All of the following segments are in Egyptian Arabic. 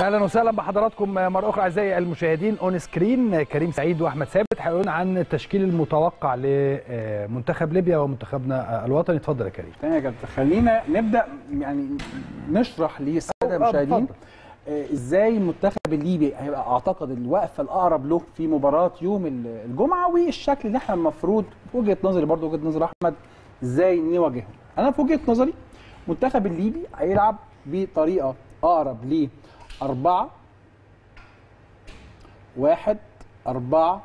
اهلا وسهلا بحضراتكم مره اخرى اعزائي المشاهدين اون سكرين كريم سعيد واحمد ثابت هيقولون عن التشكيل المتوقع لمنتخب ليبيا ومنتخبنا الوطني اتفضل يا كريم تمام يا كابتن خلينا نبدا يعني نشرح للساده آه، المشاهدين اتفضل. آه، ازاي المنتخب الليبي هيبقى اعتقد الوقفه الاقرب له في مباراه يوم ال- الجمعه والشكل اللي احنا المفروض في وجهه نظري برضه وجهه نظر احمد ازاي نواجههم انا في وجهه نظري المنتخب الليبي هيلعب بطريقه اقرب ل 4 1 4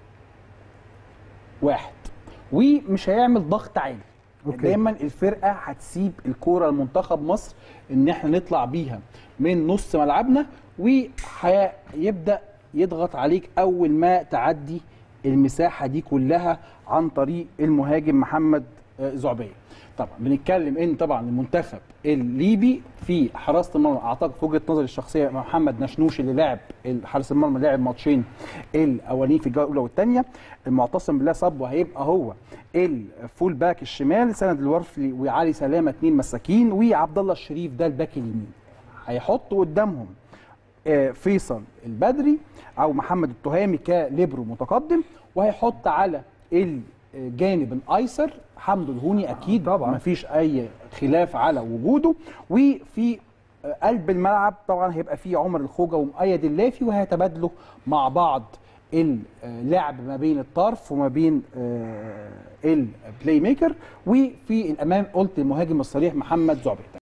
1 ومش هيعمل ضغط عالي أوكي. دايما الفرقه هتسيب الكوره لمنتخب مصر ان احنا نطلع بيها من نص ملعبنا وهيبدا يضغط عليك اول ما تعدي المساحه دي كلها عن طريق المهاجم محمد آه، زعبيه طبعا بنتكلم ان طبعا المنتخب الليبي في حراسه المرمى اعتقد في وجهه نظري الشخصيه محمد نشنوش اللي لعب حارس المرمى لعب ماتشين الاولين في الجوله الاولى والثانيه المعتصم بالله صب وهيبقى هو الفول باك الشمال سند الورفلي وعلي سلامه اثنين مساكين وعبد الله الشريف ده الباك اليمين هيحطوا قدامهم آه، فيصل البدري او محمد التهامي كليبرو متقدم وهيحط على الجانب الايسر حمدو الهوني اكيد طبعاً. مفيش اي خلاف على وجوده وفي آه، قلب الملعب طبعا هيبقى فيه عمر الخوجه ومؤيد اللافي وهيتبادلوا مع بعض اللعب ما بين الطرف وما بين آه، البلاي ميكر وفي الامام قلت المهاجم الصريح محمد زعبي